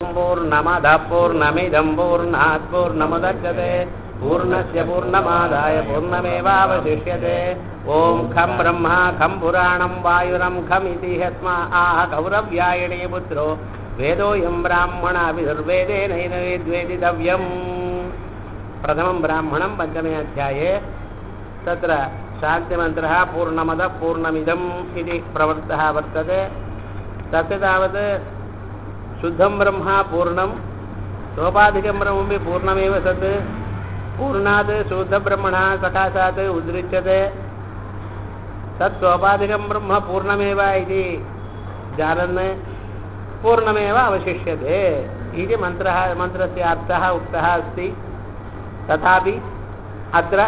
पूर्णमदः पूर्णमिदम् पूर्णात् पूर्णमुदच्यते पूर्णस्य पूर्णमादाय पूर्णमेवावशिष्यते ॐ खं ब्रह्मा खं पुराणं वायुरं खमिति ह्यस्मा आह कौरव्यायणे पुत्रो वेदोऽयं ब्राह्मणाभिर्वेदेनैन वेद्वेदितव्यम् प्रथमं ब्राह्मणं पञ्चमे अध्याये तत्र शान्तिमन्त्रः पूर्णमदः पूर्णमिदम् इति प्रवृत्तः वर्तते तस्य तावत् शुद्धं ब्रह्म पूर्णं सोपाधिकं ब्रह्मपि पूर्णमेव सत् पूर्णात् शुद्धब्रह्मणः सकाशात् उद्रिच्यते तत् सोपाधिकं ब्रह्म पूर्णमेव इति जानन् पूर्णमेव अवशिष्यते इति मन्त्रः मन्त्रस्य अर्थः उक्तः अस्ति तथापि अत्र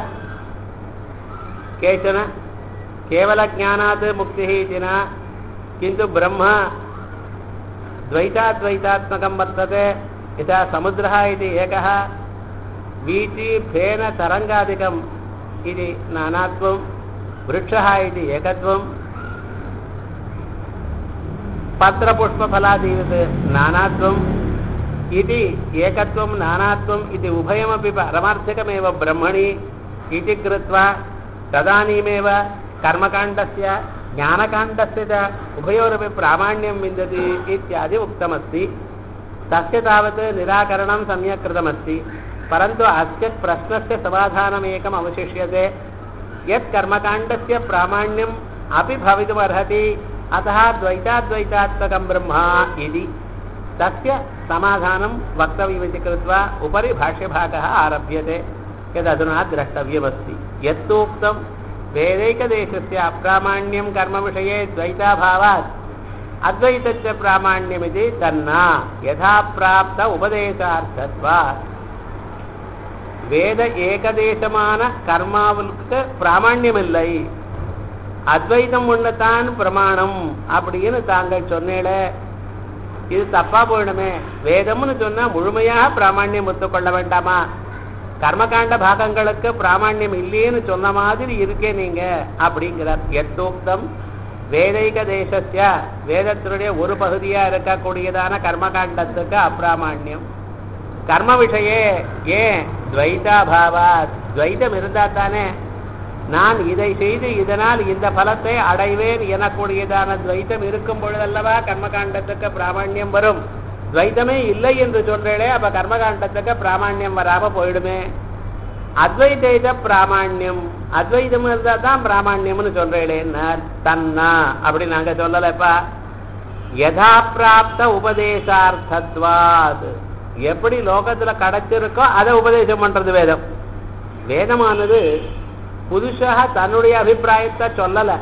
केचन केवलज्ञानात् मुक्तिः इति न किन्तु ब्रह्म द्वैताद्वैतात्मकं वर्तते यथा समुद्रः इति एकः वीची फेन तरङ्गादिकम् इति नानात्वं वृक्षः इति एकत्वं पत्रपुष्पफलादिवत् नानात्वम् इति एकत्वं नानात्वम् इति उभयमपि परमार्थकमेव ब्रह्मणि इति कृत्वा तदानीमेव कर्मकाण्डस्य ज्ञानकाण्डस्य च उभयोरपि प्रामाण्यं विन्दति इत्यादि उक्तमस्ति तस्य तावत् निराकरणं सम्यक् कृतमस्ति परन्तु अस्य प्रश्नस्य समाधानमेकम् अवशिष्यते यत् कर्मकाण्डस्य प्रामाण्यम् अपि भवितुमर्हति अतः द्वैताद्वैतात्मकं ब्रह्म इति तस्य समाधानं वक्तव्यमिति कृत्वा उपरि भाष्यभागः आरभ्यते यदधुना द्रष्टव्यमस्ति यत्तूक्तं वेदैकदेशस्य अप्रामाण्यं कर्मविषये द्वैताभावात् अद्वैतस्य प्रामाण्यमिति तन्न यथा प्राप्त उपदेशार्थत्वात् வேத ஏகதேசமான கர்மாவுக்கு பிராமாண்யம் இல்லை அத்வைதம் ஒண்ணுதான் பிரமாணம் அப்படின்னு தாங்கள் சொன்னேல இது தப்பா போயிடுமே வேதம்னு சொன்னா முழுமையாக பிராமாண்யம் ஒத்துக்கொள்ள வேண்டாமா கர்மகாண்ட பாகங்களுக்கு பிராமாண்யம் இல்லையேன்னு சொன்ன மாதிரி இருக்கே நீங்க அப்படிங்கிறார் எத்தோக்தம் வேதைக தேசத்திய வேதத்தினுடைய ஒரு பகுதியா இருக்கக்கூடியதான கர்மகாண்டத்துக்கு அப்பிராமாண்யம் கர்ம விஷயே ஏன் துவைதாபாவா துவைதம் இருந்தா தானே நான் இதை செய்து இதனால் இந்த பலத்தை அடைவேன் எனக்கூடியதான துவைத்தம் இருக்கும் பொழுதல்லவா கர்மகாண்டத்துக்கு பிராமணியம் வரும் துவைத்தமே இல்லை என்று சொல்றேளே அப்ப கர்மகாண்டத்துக்கு பிராமணியம் வராம போயிடுமே அத்வைத பிராமணியம் அத்வைதம் இருந்தா தான் பிராமணியம்னு சொல்றேளேன்னா தன்னா அப்படி நாங்க சொல்லலப்பா யதா பிராப்த உபதேசார்த்தத்வாத் எப்படி லோகத்துல கிடைச்சிருக்கோ அதை உபதேசம் பண்றது வேதம் வேதமானது புதுசாக தன்னுடைய அபிப்பிராயத்தை சொல்லல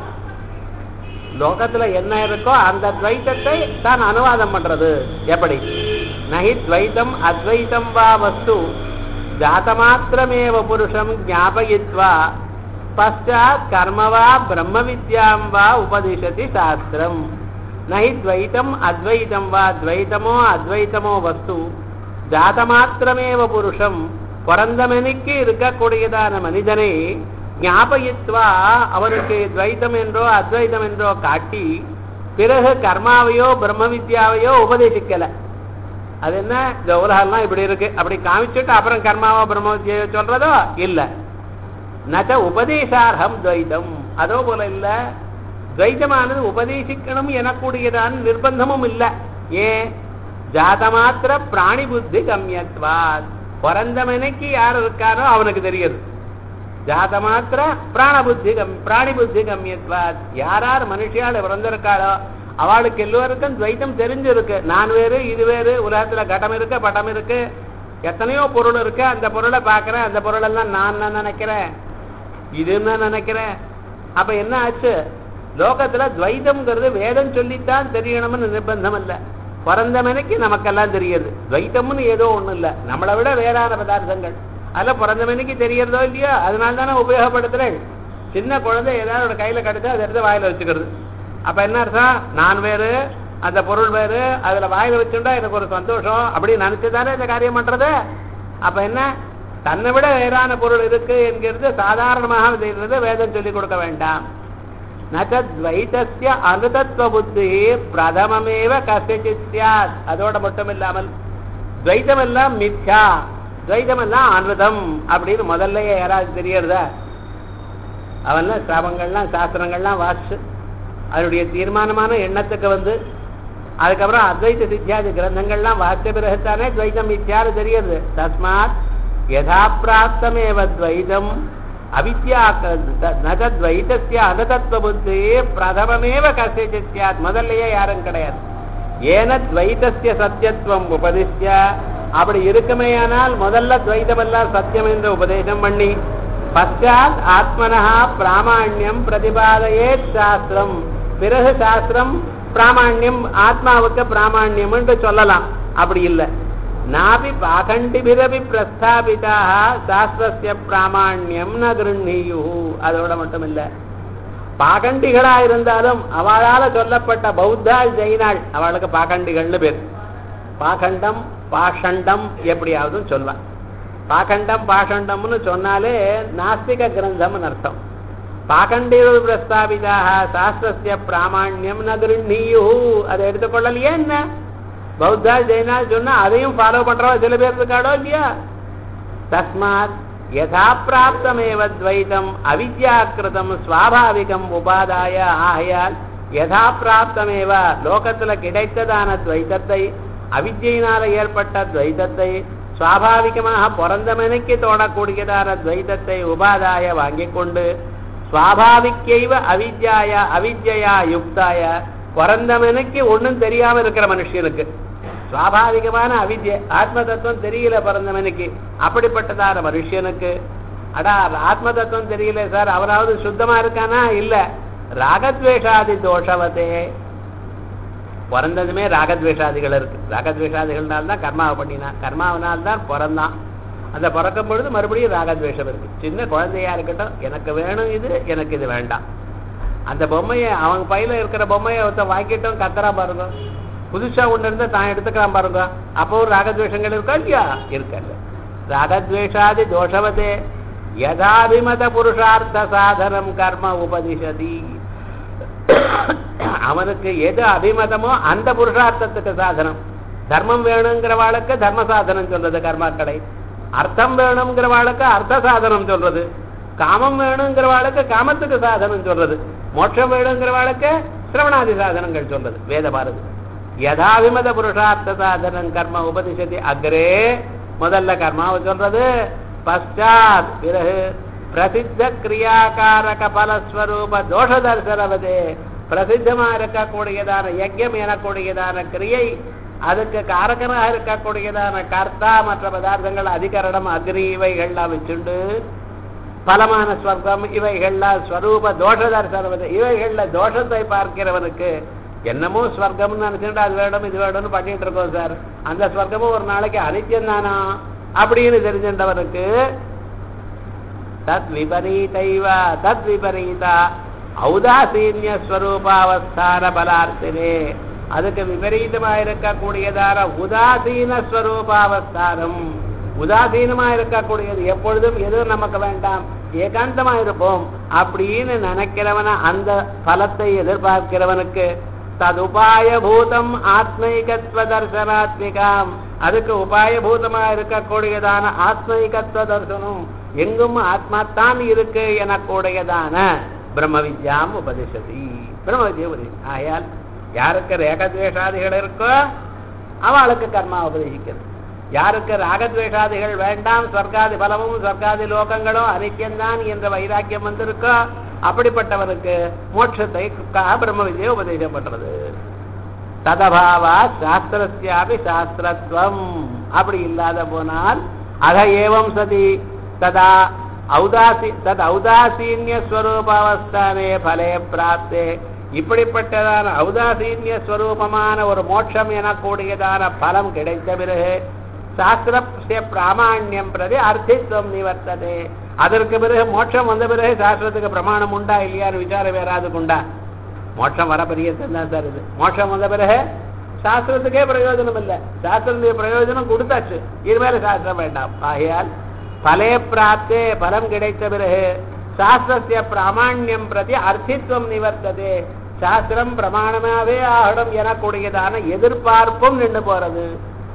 லோகத்துல என்ன இருக்கோ அந்த துவைத்தத்தை தான் அனுவாதம் பண்றது எப்படி நகி துவைத்தம் அத்வைத்தம் வா வஸ்து ஜாத்தமாத்திரமேவ புருஷம் ஞாபயித்வா பஷாத் கர்மவா பிரம்ம வித்யாம் வா உபதிஷதி சாஸ்திரம் நகி துவைத்தம் அத்வைத்தம் வா துவைத்தமோ அத்வைத்தமோ வஸ்து ஜாதமாத்திரமேவ புருஷம் பிறந்தமனிக்கு இருக்கக்கூடியதான மனிதனை ஞாபகித்வா அவனுக்கு துவைத்தம் என்றோ அத்வைதம் என்றோ காட்டி பிறகு கர்மாவையோ பிரம்ம வித்யாவையோ உபதேசிக்கல அது என்ன இந்த உலகம்லாம் இப்படி இருக்கு அப்படி காமிச்சுட்டு அப்புறம் கர்மாவோ பிரம்ம வித்யாவோ சொல்றதோ இல்ல நச்ச உபதேசார்ஹம் துவைதம் அதோ போல இல்ல துவைதமானது உபதேசிக்கணும் எனக்கூடியதான நிர்பந்தமும் இல்லை ஏன் ஜாதமாத்திர பிராணி புத்தி கம்யத்வாத் பிறந்தவனுக்கு யார் இருக்காரோ அவனுக்கு தெரியுது ஜாதமாத்திர பிராண புத்தி கம் பிராணி புத்தி கம்யத்வாத் யார் யார் மனுஷியால் பிறந்திருக்காளோ அவளுக்கு எல்லோருக்கும் துவைத்தம் தெரிஞ்சிருக்கு நான் வேறு இது வேறு உலகத்துல கட்டம் இருக்கு பட்டம் இருக்கு எத்தனையோ பொருள் இருக்கு அந்த பொருளை பார்க்கறேன் அந்த பொருளெல்லாம் நான் நான் நினைக்கிறேன் இதுன்னு நினைக்கிறேன் அப்ப என்ன ஆச்சு லோகத்துல துவைத்தம்ங்கிறது வேதம் சொல்லித்தான் தெரியணும்னு நிர்பந்தம் இல்லை பிறந்தவனுக்கு நமக்கெல்லாம் தெரியுது துவைத்தம்னு ஏதோ ஒண்ணும் இல்ல நம்மளை விட வேறான பதார்த்தங்கள் அதுல பிறந்தவனுக்கு தெரியறதோ இல்லையோ அதனால தானே உபயோகப்படுத்துறேன் சின்ன குழந்தை ஏதாவது ஒரு கையில கிடைச்சா அதை எடுத்து வாயில வச்சுக்கிறது அப்ப என்ன அர்த்தம் நான் வேறு அந்த பொருள் வேறு அதுல வாயில வச்சுட்டா எனக்கு ஒரு சந்தோஷம் அப்படி நினைச்சுதானே இந்த காரியம் பண்றது அப்ப என்ன தன்னை விட வேறான பொருள் இருக்கு என்கிறது சாதாரணமாக தெரிகிறது வேதம் சொல்லிக் கொடுக்க வேண்டாம் நச்சத்வைதஸ்ய அனுதத்துவ புத்தி பிரதமமேவ கசிச்சித் சியாத் அதோட மட்டும் இல்லாமல் துவைதம் எல்லாம் மித்யா துவைதம் எல்லாம் அனுதம் அப்படின்னு முதல்லயே யாராவது தெரியறதா அவன்லாம் சிரமங்கள்லாம் சாஸ்திரங்கள்லாம் வாசிச்சு அதனுடைய தீர்மானமான எண்ணத்துக்கு வந்து அதுக்கப்புறம் அத்வைத சித்தியாதி கிரந்தங்கள்லாம் வாசித்த பிறகுத்தானே துவைதம் மித்யான்னு தெரியுது தஸ்மாத் யதா பிராப்தமேவ துவைதம் அவித்யா நகத்வைதஸ்ய அனதத்துவ புத்தி பிரதமமேவ கசிச்சித் சியாத் முதல்லயே யாரும் கிடையாது ஏன துவைதஸ்ய சத்தியத்துவம் உபதிஷ்ய அப்படி இருக்குமேயானால் முதல்ல துவைதமெல்லாம் சத்தியம் என்று உபதேசம் பண்ணி பశ్చాத் ஆத்மனஹா பிராமாண்யம் பிரதிபாதையே சாஸ்திரம் பிறகு சாஸ்திரம் பிராமாண்யம் ஆத்மாவுக்கு பிராமாண்யம் என்று சொல்லலாம் அப்படி இல்லை நாபி பாகண்டிபிரபி பிரஸ்தாபிதாக சாஸ்திரஸ்ய பிராமாண்யம் ந கிருண்ணியு அதோட மட்டும் இல்ல பாகண்டிகளா இருந்தாலும் அவளால சொல்லப்பட்ட பௌத்தாள் ஜெயினாள் அவளுக்கு பாகண்டிகள்னு பேர் பாகண்டம் பாஷண்டம் எப்படியாவது சொல்லலாம் பாகண்டம் பாஷண்டம்னு சொன்னாலே நாஸ்திக கிரந்தம்னு அர்த்தம் பாகண்டிகள் பிரஸ்தாபிதாக சாஸ்திரஸ்ய பிராமாண்யம் ந கிருண்ணியு அதை எடுத்துக்கொள்ளலையே என்ன பௌத்தா ஜெயினா சொன்னா அதையும் ஃபாலோ பண்றவா சில பேர் இருக்காடோ இல்லையா தஸ்மாத் யதா பிராப்தமேவ துவைதம் அவித்யாக்கிருதம் சுவாபாவிகம் உபாதாய ஆகையால் யதா பிராப்தமேவ லோகத்துல கிடைத்ததான துவைதத்தை அவித்யினால ஏற்பட்ட துவைதத்தை சுவாபாவிகமாக பிறந்தமனுக்கு தோணக்கூடியதான துவைதத்தை உபாதாய வாங்கிக் கொண்டு சுவாபாவிக்கைவ அவித்யாய அவித்யா யுக்தாய பிறந்தவனுக்கு ஒண்ணும் தெரியாம இருக்கிற மனுஷனுக்கு சுவாபாவிகமான அவித்ய ஆத்ம தத்துவம் தெரியல பிறந்தவனுக்கு அப்படிப்பட்டதான மனுஷனுக்கு அடா ஆத்ம தத்துவம் தெரியல சார் அவனாவது சுத்தமா இருக்கானா இல்ல ராகத்வேஷாதி தோஷவத்தே பிறந்ததுமே ராகத்வேஷாதிகள் இருக்கு ராகத்வேஷாதிகள்னால தான் கர்மாவை பண்ணினான் கர்மாவனால் தான் பிறந்தான் அந்த பிறக்கும் பொழுது மறுபடியும் ராகத்வேஷம் இருக்கு சின்ன குழந்தையா இருக்கட்டும் எனக்கு வேணும் இது எனக்கு இது வேண்டாம் அந்த பொம்மையை அவங்க பையில இருக்கிற பொம்மையை ஒருத்தன் வாங்கிட்டோம் கத்தரா பாருங்க புதுசா ஒண்ணு இருந்தா தான் எடுத்துக்கலாம் பாருங்க அப்போ ஒரு ராகத்வேஷங்கள் இருக்கா இல்லையா இருக்கல்ல ராகத்வேஷாதி தோஷவதே யதாபிமத புருஷார்த்த சாதனம் கர்ம உபதிஷதி அவனுக்கு எது அபிமதமோ அந்த புருஷார்த்தத்துக்கு சாதனம் தர்மம் வேணுங்கிறவாளுக்கு தர்ம சாதனம் சொல்றது கர்மாக்களை அர்த்தம் வேணுங்கிறவாளுக்கு அர்த்த சாதனம் சொல்றது காமம் வேணுங்கிறவாளுக்கு காமத்துக்கு சாதனம் சொல்றது மோட்சம் வேணுங்கிறவாளுக்கு சிரவணாதி சாதனங்கள் சொல்றது வேத பாரதி யதாவிமத புருஷார்த்த சாதனம் கர்ம உபதிஷதி அக்ரே முதல்ல கர்மாவை சொல்றது பశ్చాத் பிறகு பிரசித்த கிரியாகாரக பலஸ்வரூப தோஷ தர்சனவதே பிரசித்தமா இருக்கக்கூடியதான யஜ்யம் எனக்கூடியதான கிரியை அதுக்கு காரகனாக இருக்கக்கூடியதான கர்த்தா மற்ற பதார்த்தங்கள் அதிகரணம் அக்னி இவைகள்லாம் வச்சுண்டு பலமான ஸ்வர்க்கம் இவைகள்லாம் ஸ்வரூப தோஷ தரிசனம் இவைகள்ல தோஷத்தை பார்க்கிறவனுக்கு என்னமோ ஸ்வர்க்கம்னு நினைச்சுட்டு அது வேணும் இது வேணும்னு பண்ணிட்டு இருக்கோம் சார் அந்த ஸ்வர்க்கமும் ஒரு நாளைக்கு அனித்தியம் தானா அப்படின்னு தெரிஞ்சின்றவனுக்கு தத் விபரீதைவ தத் விபரீதா ஔதாசீன்ய ஸ்வரூபாவஸ்தான பலார்த்தினே அதுக்கு விபரீதமா இருக்கக்கூடியதான உதாசீன ஸ்வரூபாவஸ்தானம் உதாசீனமா இருக்கக்கூடியது எப்பொழுதும் எதுவும் நமக்கு வேண்டாம் ஏகாந்தமா இருப்போம் அப்படின்னு நினைக்கிறவன அந்த பலத்தை எதிர்பார்க்கிறவனுக்கு ததுபாயபூதம் ஆத்மைகத்வ தர்சனாத்மிகாம் அதுக்கு உபாயபூதமா இருக்கக்கூடியதான ஆத்மைகத்வ தர்சனம் எங்கும் ஆத்மாத்தான் இருக்கு எனக்கூடியதான பிரம்ம வித்யாம் உபதிஷதி பிரம்ம வித்யா உபதேசி ஆயால் யாருக்கு ரேகத்வேஷாதிகள் இருக்கோ அவளுக்கு கர்மா உபதேசிக்கிறது யாருக்கு ராகத்வேஷாதிகள் வேண்டாம் சொர்க்காதி பலமும் சொர்க்காதி லோகங்களும் அனித்தியம்தான் என்ற வைராக்கியம் வந்திருக்கோ அப்படிப்பட்டவனுக்கு மோட்சத்தை பிரம்ம வித்யை உபதேசம் பண்றது ததபாவா சாஸ்திரஸ்யாபி சாஸ்திரத்துவம் அப்படி இல்லாத போனால் அக ஏவம் சதி ததா ஔதாசி தத் ஔதாசீன்ய ஸ்வரூபாவஸ்தானே பலே பிராப்தே இப்படிப்பட்டதான ஔதாசீன்ய ஸ்வரூபமான ஒரு மோட்சம் எனக்கூடியதான பலம் கிடைத்த பிறகு சாஸ்திரஸ்ய பிராமாண்யம் பிரதி அர்த்தித்துவம் நிவர்த்ததே அதற்கு பிறகு மோட்சம் வந்த பிறகு சாஸ்திரத்துக்கு பிரமாணம் உண்டா இல்லையான்னு விசாரம் வேறாதுக்கு உண்டா மோட்சம் வர பரியத்தான் தான் சார் இது மோட்சம் வந்த பிறகு சாஸ்திரத்துக்கே பிரயோஜனம் இல்லை சாஸ்திரத்துடைய பிரயோஜனம் கொடுத்தாச்சு இனிமேல சாஸ்திரம் வேண்டாம் ஆகையால் பலே பிராப்தே பலம் கிடைத்த பிறகு சாஸ்திரஸ்ய பிராமாண்யம் பிரதி அர்த்தித்துவம் நிவர்த்ததே சாஸ்திரம் பிரமாணமாவே ஆகணும் எனக்கூடியதான எதிர்பார்ப்பும் நின்று போறது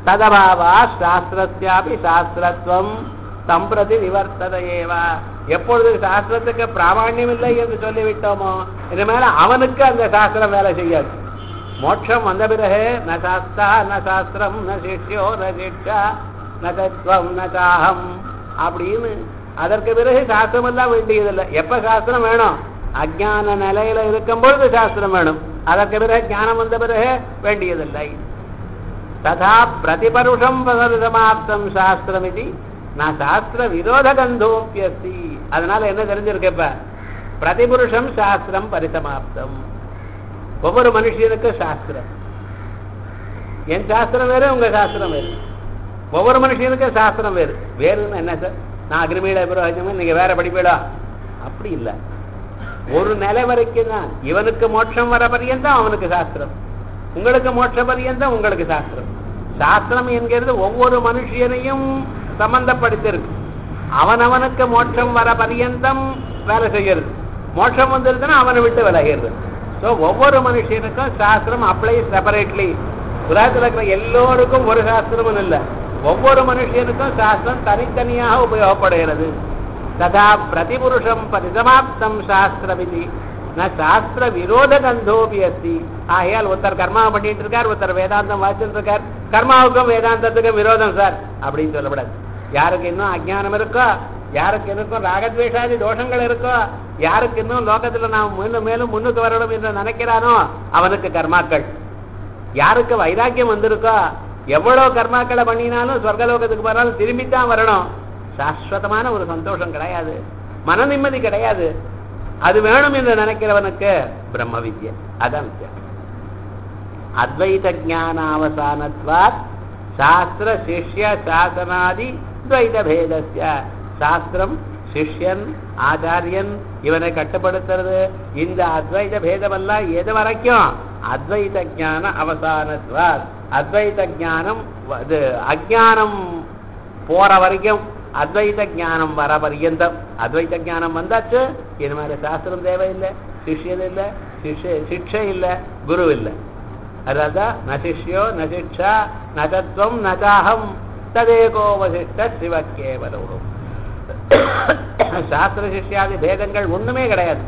ததபாவா சாஸ்திரத்தியாபி சாஸ்திரத்துவம் சம்பிரதி நிவர்த்தத ஏவா எப்பொழுது சாஸ்திரத்துக்கு பிராமாண்யம் இல்லை என்று சொல்லிவிட்டோமோ இனிமேல அவனுக்கு அந்த சாஸ்திரம் வேலை செய்யாது மோட்சம் வந்த பிறகு ந சாஸ்தா ந சாஸ்திரம் ந சிஷ்யோ ந சிக்ஷா ந தத்துவம் ந சாகம் அப்படின்னு அதற்கு பிறகு சாஸ்திரம் எல்லாம் வேண்டியதில்லை எப்ப சாஸ்திரம் வேணும் அஜான நிலையில இருக்கும் பொழுது சாஸ்திரம் வேணும் அதற்கு பிறகு ஞானம் வந்த பிறகு வேண்டியதில்லை ததா பிரதிபருஷம் சமாப்தம் சாஸ்திரம் இது நான் சாஸ்திர விரோத கந்தோப்பியஸ்தி அதனால என்ன தெரிஞ்சிருக்கு இப்ப பிரதிபுருஷம் சாஸ்திரம் பரிசமாப்தம் ஒவ்வொரு மனுஷனுக்கும் சாஸ்திரம் என் சாஸ்திரம் வேறு உங்க சாஸ்திரம் வேறு ஒவ்வொரு மனுஷனுக்கும் சாஸ்திரம் வேறு வேறுன்னு என்ன சார் நான் அக்ரிமீட புரோகிதம் நீங்க வேற படிப்பீடா அப்படி இல்லை ஒரு நிலை வரைக்கும் தான் இவனுக்கு மோட்சம் வர பரியந்தம் அவனுக்கு சாஸ்திரம் உங்களுக்கு மோட்ச பரியந்தம் உங்களுக்கு சாஸ்திரம் சாஸ்திரம் என்கிறது ஒவ்வொரு மனுஷனையும் சம்பந்தப்படுத்திருக்கு அவனவனுக்கு மோட்சம் வர பரியந்தம் வேலை செய்யறது மோட்சம் வந்துருதுன்னா அவனை விட்டு விலகிறது ஸோ ஒவ்வொரு மனுஷனுக்கும் சாஸ்திரம் அப்ளை செப்பரேட்லி உலகத்தில் இருக்கிற எல்லோருக்கும் ஒரு சாஸ்திரமும் இல்லை ஒவ்வொரு மனுஷனுக்கும் சாஸ்திரம் தனித்தனியாக உபயோகப்படுகிறது ததா பிரதிபுருஷம் பரிசமாப்தம் சாஸ்திரமிதி ந சாஸ்திர விரோத கந்தோபி அஸ்தி ஆகையால் ஒருத்தர் கர்மாவை பண்ணிட்டு இருக்கார் ஒருத்தர் வேதாந்தம் வாசிச்சுட்டு இருக்கார் கர்மாவுக்கும் வேதாந்தத்துக்கும் விரோதம் சார் அப்படின்னு சொல்லப்படாது யாருக்கு இன்னும் அஜ்ஞானம் இருக்கோ யாருக்கு இன்னும் ராகத்வேஷாதி தோஷங்கள் இருக்கோ யாருக்கு இன்னும் லோகத்துல நாம் மேலும் மேலும் முன்னுக்கு வரணும் என்று நினைக்கிறானோ அவனுக்கு கர்மாக்கள் யாருக்கு வைராக்கியம் வந்திருக்கோ எவ்வளவு கர்மாக்களை பண்ணினாலும் சொர்க்கலோகத்துக்கு போனாலும் திரும்பித்தான் வரணும் சாஸ்வதமான ஒரு சந்தோஷம் கிடையாது மன நிம்மதி கிடையாது அது வேணும் என்று நினைக்கிறவனுக்கு பிரம்ம வித்யா அதான் வித்தியாசம் அத்வைத ஜானாவசானத்வாத் சாஸ்திர சிஷ்ய சாசனாதி துவைத பேதஸ்ய சாஸ்திரம் சிஷ்யன் ஆச்சாரியன் இவனை கட்டுப்படுத்துறது இந்த அத்வைத பேதமெல்லாம் எது வரைக்கும் அத்வைத ஜான அவசானத்வாத் அத்வைத ஜானம் இது அஜானம் போற வரைக்கும் அத்வைத ஞானம் வர பரியந்தம் அத்வைத ஞானம் வந்தாச்சு இது மாதிரி சாஸ்திரம் தேவையில்லை சிஷ்யன் இல்லை சிஷ்ய சிக்ஷை இல்லை குரு இல்லை அதான் ந சிஷ்யோ ந சிக்ஷா ந தத்துவம் ந சாகம் ததேகோ வசிஷ்ட சிவ கேவலம் சாஸ்திர சிஷ்யாதி பேதங்கள் ஒண்ணுமே கிடையாது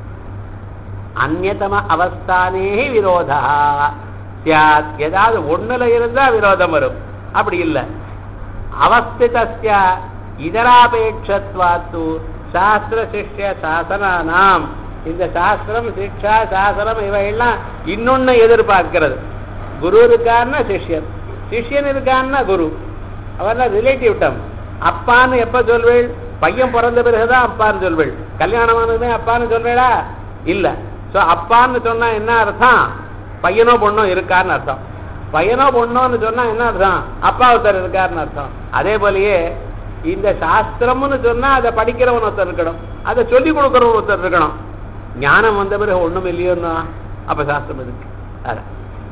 அந்நதம அவஸ்தானே விரோதா சியாத் ஏதாவது ஒண்ணுல இருந்தா விரோதம் வரும் அப்படி இல்லை அவஸ்திதஸ்ய இதராபேட்சத்வாத்து சாஸ்திர சிஷ்ய சாசனானாம் இந்த சாஸ்திரம் சிக்ஷா சாசனம் இவையெல்லாம் இன்னொன்னு எதிர்பார்க்கிறது குரு இருக்காருன்னா சிஷ்யன் சிஷ்யன் இருக்காருன்னா குரு அவர்லாம் ரிலேட்டிவ் டம் அப்பான்னு எப்ப சொல்வேள் பையன் பிறந்த பிறகுதான் அப்பான்னு சொல்வேள் கல்யாணமானதுமே அப்பான்னு சொல்வேளா இல்ல சோ அப்பான்னு சொன்னா என்ன அர்த்தம் பையனோ பொண்ணோ இருக்காருன்னு அர்த்தம் பையனோ பொண்ணோன்னு சொன்னா என்ன அர்த்தம் அப்பா ஒருத்தர் இருக்காருன்னு அர்த்தம் அதே போலயே இந்த சாஸ்திரம்னு சொன்னா அதை படிக்கிறவன் ஒருத்தர் இருக்கணும் அதை சொல்லி கொடுக்கறவன் ஒருத்தர் இருக்கணும் ஞானம் வந்த பிறகு ஒண்ணும் இல்லையோன்னா அப்ப சாஸ்திரம் இருக்கு அதான்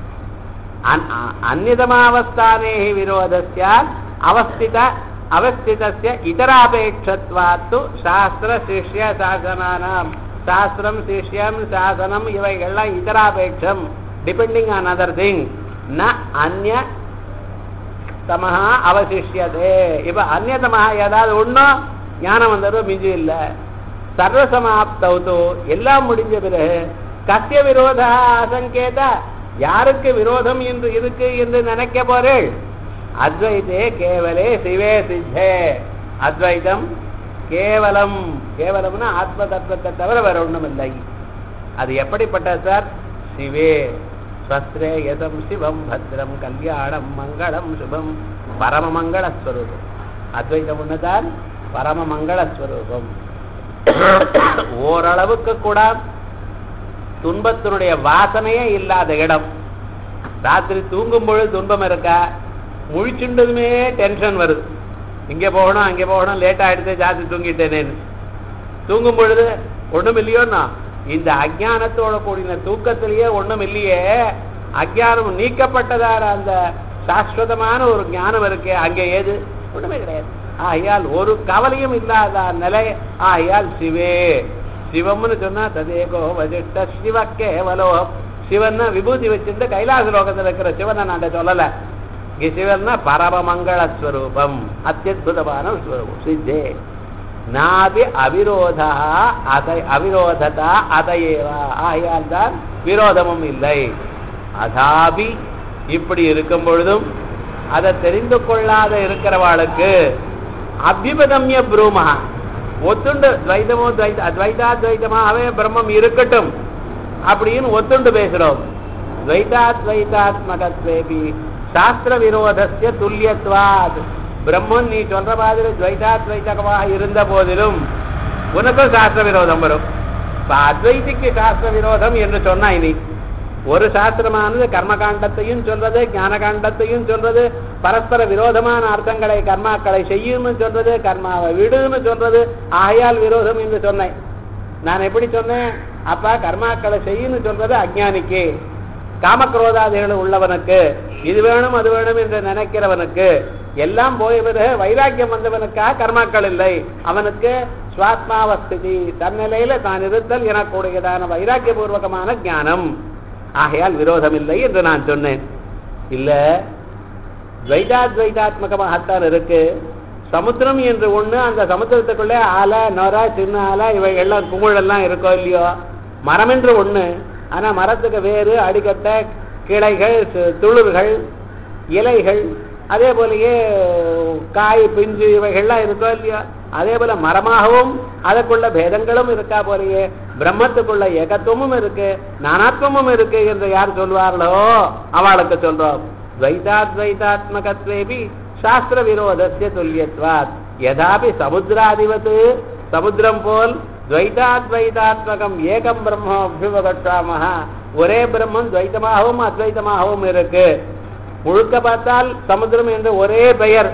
அந்நிதமாவஸ்தானே விரோதஸ்ய அவஸ்தித அவஸ்திதஸ்ய இதராபேட்சத்வாத்து சாஸ்திர சிஷ்ய சாசனானாம் சாஸ்திரம் சிஷ்யம் சாசனம் இவைகள்லாம் இதராபேட்சம் டிபெண்டிங் ஆன் அதர் திங் ந அந்நிய தமஹா அவசிஷ்யதே இப்ப அந்நியதமாக ஏதாவது ஒண்ணும் ஞானம் வந்ததோ மிஞ்சி இல்ல சர்வசமாப்தவுதோ எல்லாம் முடிஞ்ச பிறகு கத்திய விரோத அசங்கேத யாருக்கு விரோதம் என்று இருக்கு என்று நினைக்க போறேள் அத்வைதே கேவலே சிவே சித்தே அத்வைதம் கேவலம் கேவலம்னா ஆத்ம தத்துவத்தை தவிர வேற ஒண்ணும் இல்லை அது எப்படிப்பட்ட சார் சிவே ஸ்வஸ்ரேயசம் சிவம் பத்ரம் கல்யாணம் மங்களம் சுபம் பரம மங்களஸ்வரூபம் அத்வைதம் ஒண்ணுதான் பரம மங்களஸ்வரூபம் ஓரளவுக்கு கூட துன்பத்தினுடைய வாசனையே இல்லாத இடம் ராத்திரி தூங்கும் பொழுது துன்பம் இருக்கா முழிச்சுண்டதுமே டென்ஷன் வருது இங்கே போகணும் அங்கே போகணும் லேட் ஆயிடுச்சு ஜாஸ்தி தூங்கிட்டேனேன்னு தூங்கும் பொழுது ஒண்ணும் இல்லையோன்னா இந்த அஜானத்தோட கூடின தூக்கத்திலேயே ஒண்ணும் இல்லையே அஜானம் நீக்கப்பட்டதார அந்த சாஸ்வதமான ஒரு ஞானம் இருக்கே அங்கே ஏது ஒண்ணுமே கிடையாது ஆகையால் ஒரு கவலையும் இல்லாத நிலை ஆகையால் சிவே சிவம்னு சொன்னா ததேகோ வசிஷ்ட சிவ கேவலோ சிவன்னா விபூதி வச்சிருந்து கைலாச லோகத்தில் இருக்கிற சிவனை நான் சொல்லல இங்க சிவன்னா பரமமங்கள ஸ்வரூபம் அத்தியுதமான ஸ்வரூபம் சித்தே நாபி அவிரோதா அதை அவிரோததா அதையேவா ஆகையால் தான் விரோதமும் இல்லை அதாபி இப்படி இருக்கும் பொழுதும் அதை தெரிந்து கொள்ளாத இருக்கிறவாளுக்கு அபிபதம்ய ப்ரூமா ஒத்துண்டு துவைதமோ துவைத அத்வைதா துவைதமாகவே பிரம்மம் இருக்கட்டும் அப்படின்னு ஒத்துண்டு பேசுறோம் துவைதாத்வைதாத்மகத்வேபி சாஸ்திர விரோதஸ்ய துல்லியத்வாத் பிரம்மன் நீ சொல்ற மாதிரி துவைதாத்வைதகமாக இருந்த போதிலும் உனக்கும் சாஸ்திர விரோதம் வரும் இப்ப அத்வைதிக்கு சாஸ்திர விரோதம் என்று சொன்னா இனி ஒரு சாஸ்திரமானது கர்மகாண்டத்தையும் சொல்றது ஞான காண்டத்தையும் சொல்றது பரஸ்பர விரோதமான அர்த்தங்களை கர்மாக்களை செய்யும்னு சொல்றது கர்மாவை விடுன்னு சொல்றது ஆகையால் விரோதம் என்று சொன்னேன் நான் எப்படி சொன்னேன் அப்பா கர்மாக்களை செய்யுன்னு சொல்றது அஜ்ஞானிக்கு காமக்ரோதாதிகள் உள்ளவனுக்கு இது வேணும் அது வேணும் என்று நினைக்கிறவனுக்கு எல்லாம் போய் பிறகு வைராக்கியம் வந்தவனுக்காக கர்மாக்கள் இல்லை அவனுக்கு சுவாத்மாவஸ்திதி தன்னிலையில தான் இருத்தல் எனக்கூடியதான வைராக்கியபூர்வகமான ஞானம் ஆகையால் விரோதம் இல்லை என்று நான் சொன்னேன் இல்ல துவைதாத்வைதாத்மகமாகத்தான் இருக்கு சமுத்திரம் என்று ஒண்ணு அந்த சமுத்திரத்துக்குள்ளே ஆலை நொர சின்ன ஆலை இவை எல்லாம் குமிழ் எல்லாம் இருக்கோ இல்லையோ மரம் என்று ஒண்ணு ஆனா மரத்துக்கு வேறு அடிக்கட்டை கிளைகள் சு- துளிர்கள் இலைகள் அதே போலயே காய் பிஞ்சு இவைகள்லாம் இருக்கோ இல்லையோ அதே போல மரமாகவும் அதற்குள்ள பேதங்களும் இருக்கா போலயே பிரம்மத்துக்குள்ள ஏகத்துவமும் இருக்கு நானாத்வமும் இருக்கு என்று யார் சொல்வார்களோ அவளுக்கு சொல்றோம் துவைதாத்வைதாத்மகத்வேபி சாஸ்திர விரோதஸ்ய துல்லியத்வாத் யதாபி சமுத்திராதிபத்து சமுத்திரம் போல் துவைதாத்வைதாத்மகம் ஏகம் பிரம்ம அபியுபகட்சாமஹ ஒரே பிரம்மம் துவைத்தமாகவும் அத்வைத்தமாகவும் இருக்கு முழுக்க பார்த்தால் சமுத்திரம் என்ற ஒரே பெயர்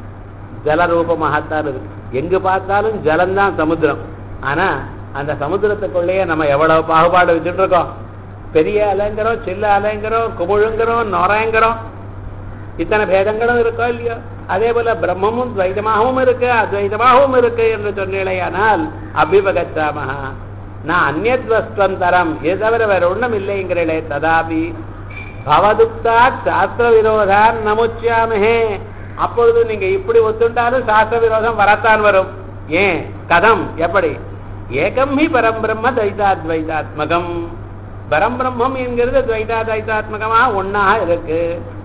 ஜலரூபமாகத்தான் இருக்கு எங்கு பார்த்தாலும் ஜலம்தான் சமுத்திரம் ஆனா அந்த சமுத்திரத்துக்குள்ளேயே நம்ம எவ்வளவு பாகுபாடு வச்சுட்டு இருக்கோம் பெரிய அலைங்கிறோம் சின்ன அலைங்கிறோம் குமுழுங்கிறோம் நொரங்கிறோம் இத்தனை பேதங்களும் இருக்கோ இல்லையோ அதே போல பிரம்மமும் துவைதமாகவும் இருக்கு அத்வைதமாகவும் இருக்கு என்று சொன்னேனால் அபிபகச்சாமஹா நான் அந்நத்வஸ்வந்தரம் இது தவிர வேற ஒண்ணும் இல்லைங்கிறே ததாபி பவதுக்தா சாஸ்திர விரோதான் நமுச்சியாமஹே அப்பொழுது நீங்க இப்படி ஒத்துண்டாலும் சாஸ்திர விரோதம் வரத்தான் வரும் ஏன் கதம் எப்படி ஏகம் ஹி பரம் பிரம்ம துவைதாத்வைதாத்மகம் பரம் பிரம்மம் என்கிறது துவைதாத்வைதாத்மகமா ஒன்னாக இருக்கு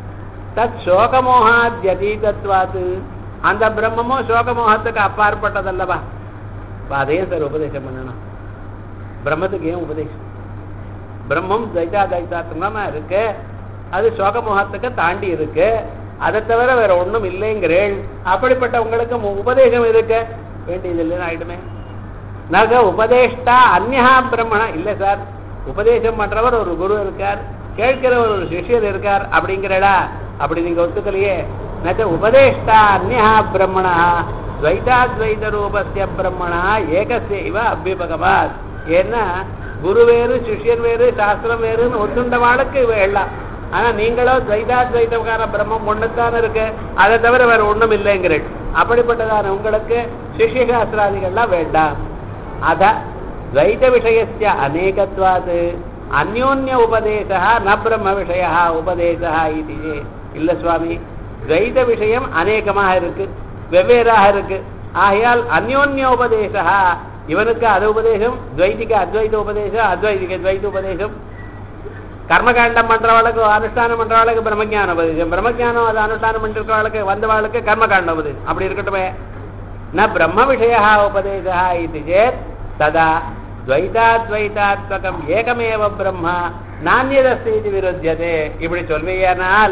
தத் சோகமோகாத்யதீதத்வாத்து அந்த பிரம்மமும் சோகமோகத்துக்கு அப்பாற்பட்டதல்லவா அப்ப அதையும் சார் உபதேசம் பண்ணணும் பிரம்மத்துக்கு ஏன் உபதேசம் பிரம்மம் தைதா தைதாத்மகமா இருக்கு அது சோகமோகத்துக்கு தாண்டி இருக்கு அதை தவிர வேற ஒண்ணும் இல்லைங்கிறேன் அப்படிப்பட்ட உங்களுக்கு மு- உபதேசம் இருக்க வேண்டியது இல்லைன்னு ஆயிடுமே நக உபதேஷ்டா அந்நா பிரம்மணா இல்ல சார் உபதேசம் பண்றவர் ஒரு குரு இருக்கார் கேட்கிறவர் ஒரு சிஷ்யர் இருக்கார் அப்படிங்கிறடா அப்படி நீங்க ஒத்துக்கலையே நச்ச உபதேஷ்டா அந்நா பிரம்மணா துவைதாத்வைத ரூபஸ்ய பிரம்மணா ஏகஸ்ய இவ அபிபகவாத் ஏன்னா குரு வேறு சிஷ்யன் வேறு சாஸ்திரம் வேறுன்னு ஒத்துண்ட வாழ்க்கை இவ எல்லாம் ஆனா நீங்களோ துவைதாத்வைதமான பிரம்மம் ஒண்ணுத்தான் இருக்கு அதை தவிர வேற ஒண்ணும் இல்லைங்கிறேன் அப்படிப்பட்டதான உங்களுக்கு சிஷ்ய சாஸ்திராதிகள்லாம் வேண்டாம் அத துவைத விஷயஸ்ய அநேகத்வாத் அந்யோன்ய உபதேசா ந பிரம்ம விஷய உபதேசா இது இல்ல சுவாமி துவைத விஷயம் அநேகமாக இருக்கு வெவ்வேறாக இருக்கு ஆகையால் அந்யோன்ய உபதேசா இவனுக்கு அது உபதேசம் துவைதிக்கு அத்வைத உபதேசம் அத்வைதிக்கு துவைத உபதேசம் கர்மகாண்டம் பண்றவளுக்கு அனுஷ்டானம் பண்றவளுக்கு பிரம்மஞான உபதேசம் பிரம்மஞானம் அது அனுஷ்டானம் பண்ணிருக்கவளுக்கு வந்தவளுக்கு கர்மகாண்ட உபதேசம் அப்படி இருக்கட்டுமே ந பிரம்ம விஷய உபதேசா இது சேத் ததா துவைதாத்வைதாத்மகம் ஏகமேவ பிரம்ம நானியதஸ்தி இது விருத்தியதே இப்படி சொல்வியானால்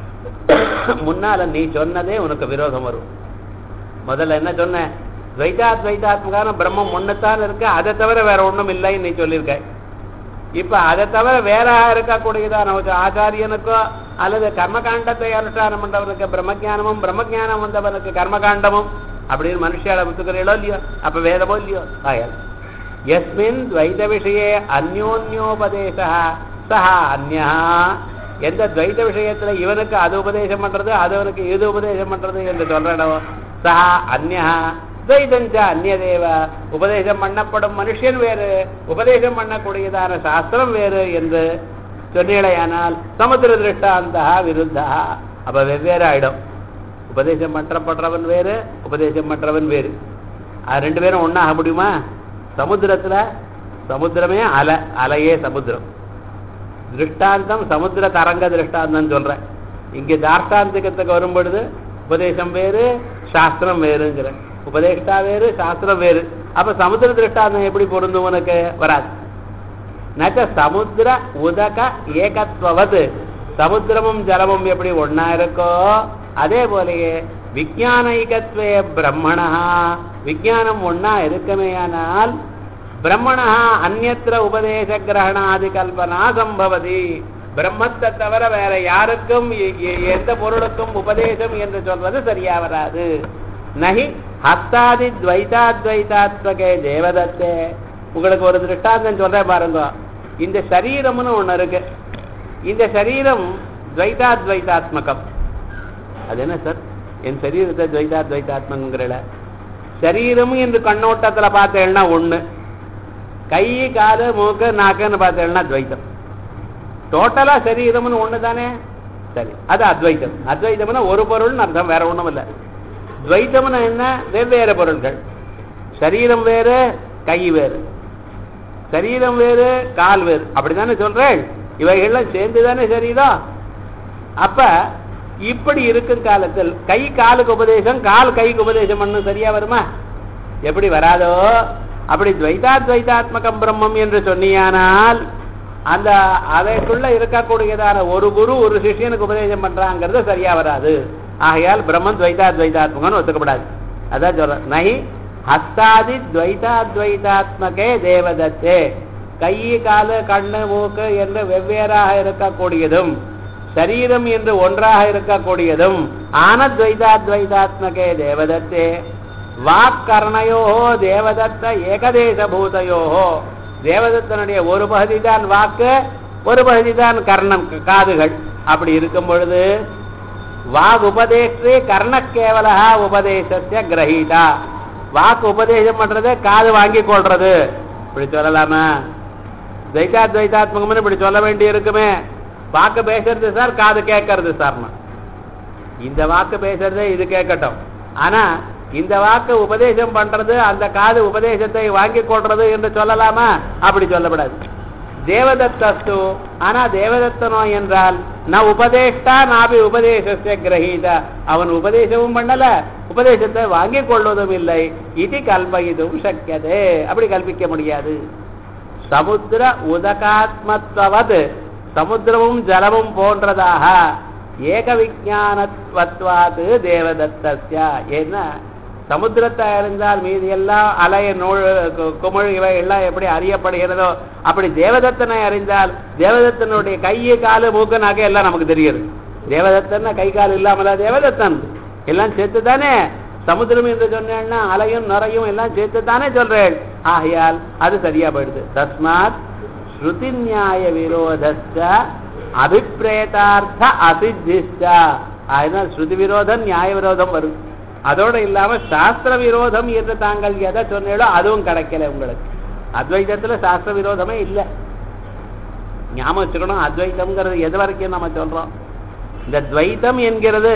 முன்னால நீ சொன்னதே உனக்கு விரோதம் வரும் முதல்ல என்ன சொன்ன துவைதாத்வைதாத்மகான பிரம்மம் ஒண்ணுத்தான் இருக்கு அதை தவிர வேற ஒண்ணும் இல்லைன்னு நீ சொல்லியிருக்க இப்ப அதை தவிர வேற இருக்கக்கூடியதான ஒரு ஆச்சாரியனுக்கோ அல்லது கர்மகாண்டத்தை அனுஷ்டானம் பண்றவனுக்கு பிரம்மஜானமும் பிரம்மஜானம் வந்தவனுக்கு கர்மகாண்டமும் அப்படின்னு மனுஷால ஒத்துக்கிறீங்களோ இல்லையோ அப்ப வேதமோ இல்லையோ ஆயால் எஸ்மின் துவைத விஷயே அந்யோன்யோபதேச சஹா அந்யா எந்த துவைத விஷயத்துல இவனுக்கு அது உபதேசம் பண்றது அது அவனுக்கு இது உபதேசம் பண்றது என்று சொல்றனோ சஹா அந்யா துவைதஞ்ச அந்நியதேவ உபதேசம் பண்ணப்படும் மனுஷன் வேறு உபதேசம் பண்ணக்கூடியதான சாஸ்திரம் வேறு என்று சொன்னீழையானால் சமுத்திர திருஷ்டாந்தா விருத்தா அப்ப வெவ்வேறு ஆயிடும் உபதேசம் பண்றப்படுறவன் வேறு உபதேசம் பண்றவன் வேறு அது ரெண்டு பேரும் ஒண்ணாக முடியுமா சமுத்திரத்துல சமுத்திரமே அலை அலையே சமுத்திரம் திருஷ்டாந்தம் சமுத்திர தரங்க திருஷ்டாந்தம் சொல்றேன் இங்க தார்ஷ்டாந்திகத்துக்கு வரும் பொழுது உபதேசம் வேறு சாஸ்திரம் வேறுங்கிற உபதேஷ்டா வேறு சாஸ்திரம் வேறு அப்ப சமுத்திர திருஷ்டாந்தம் எப்படி பொருந்தும் உனக்கு வராது நச்ச சமுத்திர உதக ஏகத்வது சமுத்திரமும் ஜலமும் எப்படி ஒன்னா இருக்கோ அதே போலயே விஜயானைகத்வே பிரம்மணா விஜயானம் ஒன்னா இருக்குமேயானால் பிரம்மணா அந்நத்திர உபதேச கிரகணாதி கல்பனா சம்பவதி பிரம்மத்தை தவிர வேற யாருக்கும் எ- எ- எந்த பொருளுக்கும் உபதேசம் என்று சொல்வது சரியா வராது நகி ஹஸ்தாதி துவைதாத்வைதாத்மகே தேவதத்தே உங்களுக்கு ஒரு திருஷ்டாந்தம் சொல்றேன் பாருங்க இந்த சரீரம்னு ஒண்ணு இருக்கு இந்த சரீரம் துவைதாத்வைதாத்மகம் அது என்ன சார் என் சரீரத்தை துவைதாத்வைதாத்மகங்கிறல சரீரம் என்று கண்ணோட்டத்துல பார்த்தேன்னா ஒண்ணு கை காலு மூக்கு நாக்குன்னு பார்த்தேன்னா துவைத்தம் டோட்டலா சரீரம்னு ஒண்ணு தானே சரி அது அத்வைத்தம் அத்வைத்தம்னா ஒரு பொருள்னு அர்த்தம் வேற ஒண்ணும் இல்ல துவைத்தம்னா என்ன வெவ்வேறு பொருள்கள் சரீரம் வேறு கை வேறு சரீரம் வேறு கால் வேறு அப்படித்தானே சொல்றேன் இவைகள்லாம் சேர்ந்து தானே சரீரம் அப்ப இப்படி இருக்கும் காலத்தில் கை காலுக்கு உபதேசம் கால் கைக்கு உபதேசம் பண்ணு சரியா வருமா எப்படி வராதோ அப்படி துவைதாத்வைதாத்மகம் பிரம்மம் என்று சொன்னியானால் அந்த அதற்குள்ள இருக்கக்கூடியதான ஒரு குரு ஒரு சிஷ்யனுக்கு உபதேசம் பண்றாங்கிறது சரியா வராது ஆகையால் பிரம்மன் துவைதாத்வைதாத்மகம்னு ஒத்துக்கப்படாது அதான் சொல்ற நகி ஹஸ்தாதி துவைதாத்வைதாத்மகே தேவதத்தே கை காலு கண்ணு மூக்கு என்று வெவ்வேறாக இருக்கக்கூடியதும் சரீரம் என்று ஒன்றாக இருக்கக்கூடியதும் ஆனத்வைதாத்வைதாத்மகே தேவதத்தே வாக்கர்ணையோ தேவதத்த ஏகதேச பூதையோ தேவதத்தனுடைய ஒரு பகுதி தான் வாக்கு ஒரு பகுதி தான் கர்ணம் காதுகள் அப்படி இருக்கும் பொழுது வாக் உபதேசே கர்ண கேவலா உபதேசத்திய கிரகீதா வாக்கு உபதேசம் பண்றது காது வாங்கி கொள்றது இப்படி சொல்லலாமா துவைதாத்வைதாத்மகம்னு இப்படி சொல்ல வேண்டி இருக்குமே வாக்கு பேசுறது சார் காது கேட்கறது சார்னா இந்த வாக்கு பேசுறதே இது கேட்கட்டும் ஆனா இந்த வாக்கு உபதேசம் பண்றது அந்த காது உபதேசத்தை வாங்கி கொள்றது என்று சொல்லலாமா அப்படி சொல்லப்படாது தேவதத்தஸ்து ஆனா தேவதத்தனோ என்றால் நான் உபதேஷ்டா நாபி உபதேசத்தை கிரகீத அவன் உபதேசமும் பண்ணல உபதேசத்தை வாங்கிக் கொள்வதும் இல்லை இது கல்பயிதும் சக்கியதே அப்படி கல்பிக்க முடியாது சமுத்திர உதகாத்மத்வது சமுத்திரமும் ஜலமும் போன்றதாக ஏக விஜானத்வாத்து தேவதத்தஸ்ய ஏன்னா சமுத்திரத்தை அறிந்தால் மீதி எல்லாம் அலைய நூல் கு- குமிழ் இவை எல்லாம் எப்படி அறியப்படுகிறதோ அப்படி தேவதத்தனை அறிந்தால் தேவதத்தனுடைய கையை காலு மூக்கு நாக்கு எல்லாம் நமக்கு தெரியுது தேவதத்தன் கை கால் இல்லாமல தேவதத்தன் எல்லாம் சேர்த்து தானே சமுத்திரம் என்று சொன்னேன்னா அலையும் நுரையும் எல்லாம் சேர்த்து தானே சொல்றேன் ஆகையால் அது சரியா போயிடுது தஸ்மாத் ஸ்ருதி நியாய விரோதஸ்ட அபிப்பிரேதார்த்த அசித்திஷ்ட அதனால் ஸ்ருதி விரோதம் நியாய விரோதம் வரும் அதோட இல்லாம சாஸ்திர விரோதம் என்று தாங்கள் எதை சொன்னீங்களோ அதுவும் கிடைக்கல உங்களுக்கு அத்வைதத்துல சாஸ்திர விரோதமே இல்லை ஞாபகம் வச்சுக்கணும் அத்வைத்தம்ங்கிறது எது வரைக்கும் நம்ம சொல்றோம் இந்த துவைத்தம் என்கிறது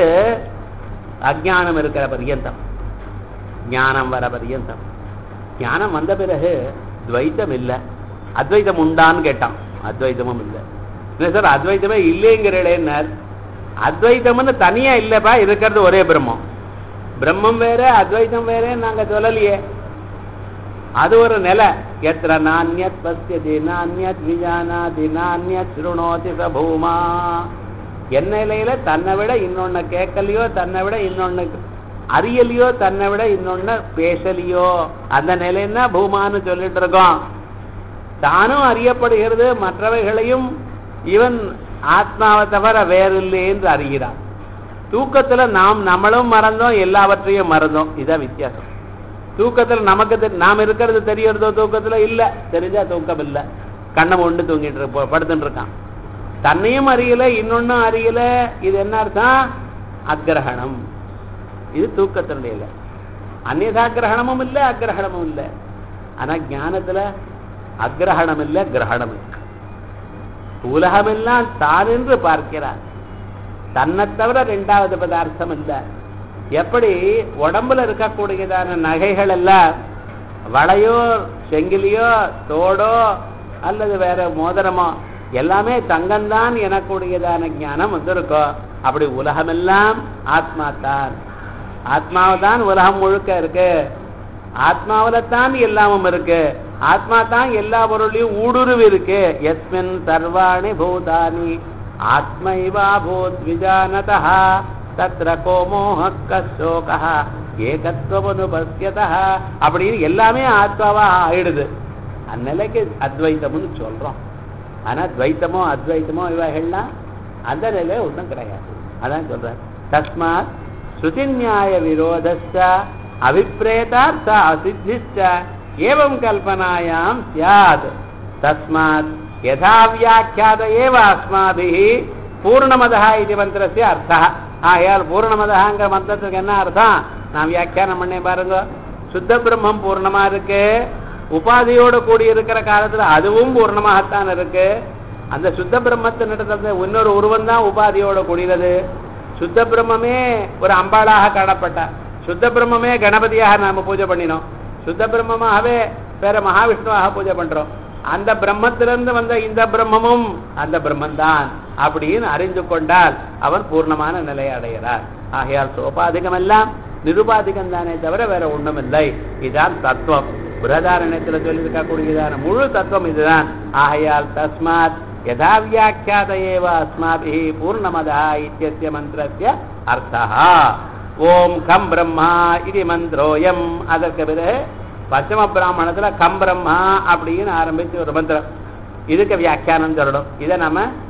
அஜானம் இருக்கிற பர்யந்தம் ஞானம் வர பர்யந்தம் ஞானம் வந்த பிறகு துவைத்தம் இல்லை அத்வைதம் உண்டான்னு கேட்டான் அத்வைதமும் இல்லை இல்லை சார் அத்வைதமே இல்லைங்கிறேன்னார் அத்வைதம்னு தனியா இல்லப்பா இருக்கிறது ஒரே பிரம்மம் பிரம்மம் வேற அத்வைதம் வேற நாங்க சொல்லலையே அது ஒரு நிலை எத்திர நானியத் பசியதி நானியத் விஜானாதி நானியத் சுருணோதி ச பூமா என்ன நிலையில தன்னை விட இன்னொன்னு கேட்கலையோ தன்னை விட இன்னொன்னு அறியலையோ தன்னை விட இன்னொன்னு பேசலையோ அந்த நிலைன்னா பூமான்னு சொல்லிட்டு இருக்கோம் தானும் அறியப்படுகிறது மற்றவைகளையும் இவன் ஆத்மாவை தவிர வேறில்லை என்று அறிகிறான் தூக்கத்துல நாம் நம்மளும் மறந்தோம் எல்லாவற்றையும் மறந்தோம் இதான் வித்தியாசம் தூக்கத்துல நமக்கு தெ- நாம் இருக்கிறது தெரியறதோ தூக்கத்துல இல்ல தெரிஞ்சா தூக்கம் இல்ல கண்ணை ஒன்று தூங்கிட்டு இருப்போம் படுத்துட்டு இருக்கான் தன்னையும் அறியல இன்னொன்னும் அறியல இது என்ன அர்த்தம் அக்கிரகணம் இது தூக்கத்தினுடைய இல்லை அந்நியதா கிரகணமும் இல்லை அக்கிரகணமும் இல்லை ஆனா ஞானத்துல அக்கிரகணம் இல்லை கிரகணம் இருக்கு உலகமெல்லாம் தான் என்று பார்க்கிறார் தன்னை தவிர ரெண்டாவது பதார்த்தம் இல்லை எப்படி உடம்புல இருக்கக்கூடியதான நகைகள் எல்லாம் வளையோ செங்கிலியோ தோடோ அல்லது வேற மோதிரமோ எல்லாமே தங்கம்தான் எனக்கூடியதான ஞானம் வந்திருக்கோ அப்படி உலகமெல்லாம் ஆத்மா தான் ஆத்மாவை தான் உலகம் முழுக்க இருக்கு ஆத்மாவில தான் எல்லாமும் இருக்கு ஆத்மா தான் எல்லா பொருளையும் ஊடுருவி இருக்கு எஸ்மின் சர்வாணி பூதானி ஆத்மைவா பூத் விஜானதா தத்ர கோமோக கசோகா ஏகத்துவனுபஸ்யதா அப்படின்னு எல்லாமே ஆத்மாவா ஆயிடுது அந்நிலைக்கு அத்வைத்தம்னு சொல்றோம் ஆனா துவைத்தமோ அத்வைத்தமோ இவைகள்லாம் அந்த நிலை ஒன்றும் கிடையாது அதான் சொல்றார் தஸ்மாத் ஸ்ருதி நியாய விரோதஸ்ச அபிப்பிரேதார்த்த அசித்திச்ச ஏவம் கல்பனாயாம் சியாத் தஸ்மாத் யதா வியாக்கியாத ஏவ அஸ்மாபிः பூர்ணமதா இது மந்திரஸ்ய அர்த்தா ஆகையால் பூர்ணமதகாங்கிற மந்திரத்துக்கு என்ன அர்த்தம் நான் வியாக்கியானம் பண்ணேன் பாருங்க சுத்த பிரம்மம் பூர்ணமா இருக்கு உபாதியோட கூடி இருக்கிற காலத்துல அதுவும் பூர்ணமாகத்தான் இருக்கு அந்த சுத்த பிரம்மத்தினிடத்துல இன்னொரு உருவம் தான் உபாதியோட கூடியது சுத்த பிரம்மமே ஒரு அம்பாளாக காணப்பட்டா சுத்த பிரம்மமே கணபதியாக நாம பூஜை பண்ணினோம் சுத்த பிரம்மமாகவே வேற மகாவிஷ்ணுவாக பூஜை பண்றோம் அந்த பிரம்மத்திலிருந்து வந்த இந்த பிரம்மமும் அந்த பிரம்மந்தான் அப்படின்னு அறிந்து கொண்டால் அவன் பூர்ணமான நிலையை அடைகிறார் ஆகையால் சோபாதிகம் எல்லாம் நிருபாதிகம் தானே தவிர வேற ஒண்ணும் இல்லை இதுதான் தத்துவம் புரதாரண்யத்தில் சொல்லியிருக்கக்கூடியதான முழு தத்துவம் இதுதான் ஆகையால் தஸ்மாத் யதா வியாக்கியாத ஏவ அஸ்மாபிः பூர்ணமதா இத்தியஸ்ய மந்திரஸ்ய அர்த்தா ஓம் கம் பிரம்மா இது மந்திரோயம் அதற்கு பிறகு பச்சம பிராமணத்துல கம் பிரம்மா அப்படின்னு ஆரம்பிச்சு ஒரு மந்திரம் இதுக்கு வியாக்கியானம் சொல்லணும் இதை நம்ம